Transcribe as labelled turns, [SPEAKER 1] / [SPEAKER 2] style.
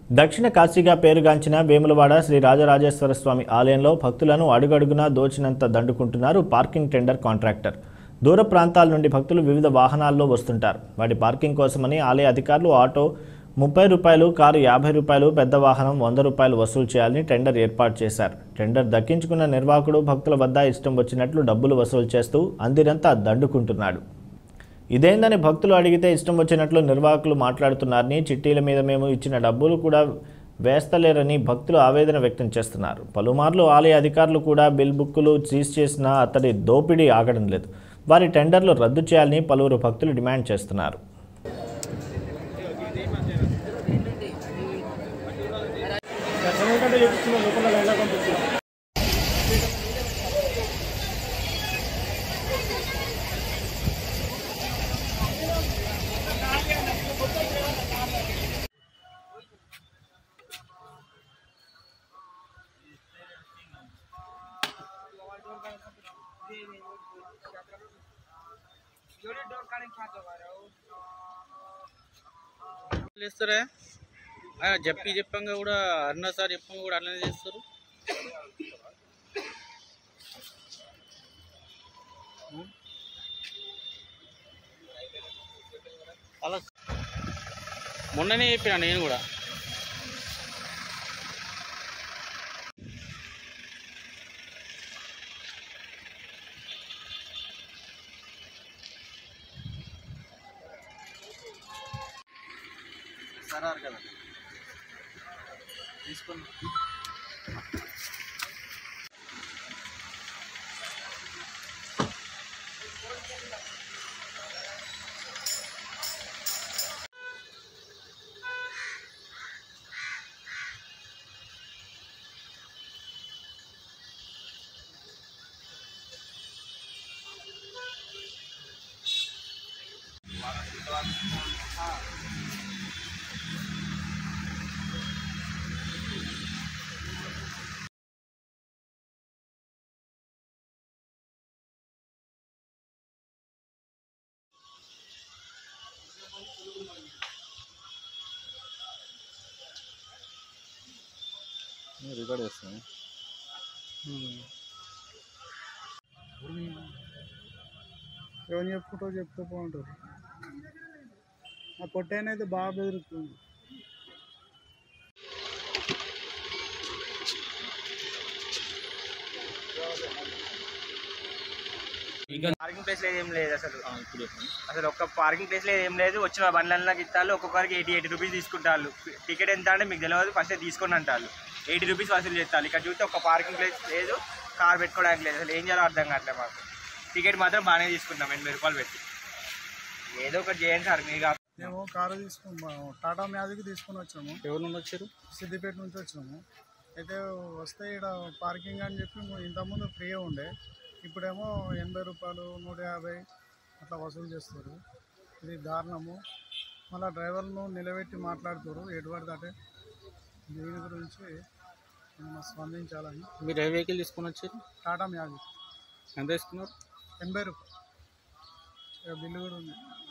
[SPEAKER 1] దక్షిణ కాశీగా పేరుగాంచిన వేములవాడ శ్రీ రాజరాజేశ్వర స్వామి ఆలయంలో భక్తులను అడుగడుగునా దోచినంత దండుకుంటున్నారు పార్కింగ్ టెండర్ కాంట్రాక్టర్ దూర ప్రాంతాల నుండి భక్తులు వివిధ వాహనాల్లో వస్తుంటారు వాటి పార్కింగ్ కోసమని ఆలయ అధికారులు ఆటో ముప్పై రూపాయలు కారు యాభై రూపాయలు పెద్ద వాహనం వంద రూపాయలు వసూలు చేయాలని టెండర్ ఏర్పాటు చేశారు టెండర్ దక్కించుకున్న నిర్వాహకుడు భక్తుల వద్ద ఇష్టం వచ్చినట్లు డబ్బులు వసూలు చేస్తూ అందినంతా దండుకుంటున్నాడు ఇదేందని భక్తులు అడిగితే ఇష్టం వచ్చినట్లు నిర్వాహకులు మాట్లాడుతున్నారని చిట్టీల మీద మేము ఇచ్చిన డబ్బులు కూడా వేస్తలేరని భక్తులు ఆవేదన వ్యక్తం చేస్తున్నారు పలుమార్లు ఆలయ అధికారులు కూడా బిల్ బుక్కులు సీజ్ చేసినా అతడి దోపిడీ ఆగడం లేదు వారి టెండర్లు రద్దు చేయాలని పలువురు భక్తులు డిమాండ్ చేస్తున్నారు
[SPEAKER 2] చేస్తారా ఆ, చెప్పి చెప్పంగా కూడా అరుణ సార్ చెప్పంగా కూడా అట్లనే చేస్తారు అలా మొన్ననే చెప్పిన నేను కూడా సరారు కదా తీసుకొని రికార్డ్ చేస్తాను
[SPEAKER 3] ఎవరిని చెప్పుకుంటూ చెప్తూ బాగుంటుంది ఆ పొట్టైనైతే బాగా బెదురుతుంది
[SPEAKER 4] పార్కింగ్ ప్లేస్ లేదు ఏం లేదు అసలు అసలు ఒక్క పార్కింగ్ ప్లేస్ లేదు ఏం లేదు వచ్చిన బండ్లకి ఇస్తారు ఒక్కొక్కరికి ఎయిటీ ఎయిటీ రూపీస్ తీసుకుంటారు టికెట్ ఎంత అంటే మీకు తెలియదు ఫస్ట్ తీసుకోండి అంటారు ఎయిటీ రూపీస్ వసూలు చేస్తారు ఇక్కడ చూస్తే ఒక పార్కింగ్ ప్లేస్ లేదు కార్ పెట్టుకోవడానికి లేదు అసలు ఏం చేయాలో అర్థం కావట్లేదు మాకు టికెట్ మాత్రం బాగానే తీసుకుంటాం ఎనభై రూపాయలు పెట్టి ఏదో ఒకటి చేయండి సార్ మీరు కాకపోతే
[SPEAKER 3] మేము కారు తీసుకుని టాటా మ్యాజిక్ తీసుకొని వచ్చాము
[SPEAKER 2] ఎవరు నుండి వచ్చారు
[SPEAKER 3] సిద్దిపేట నుంచి వచ్చినాము అయితే వస్తే ఇక్కడ పార్కింగ్ అని చెప్పి ము- ఇంతకుముందు ఫ్రీగా ఉండే ఇప్పుడేమో ఎనభై రూపాయలు నూట యాభై అట్లా వసూలు చేస్తారు ఇది దారుణము మళ్ళీ డ్రైవర్ను నిలబెట్టి మాట్లాడుతారు ఎటువంటి అంటే దీని గురించి మనం స్పందించాలని
[SPEAKER 2] మీరు ఏ వెహికల్ తీసుకొని వచ్చారు
[SPEAKER 3] టాటా మ్యాజిక్
[SPEAKER 2] ఎంత తీసుకున్నారు
[SPEAKER 3] ఎనభై రూపాయలు ఇక బిల్లు కూడా ఉంది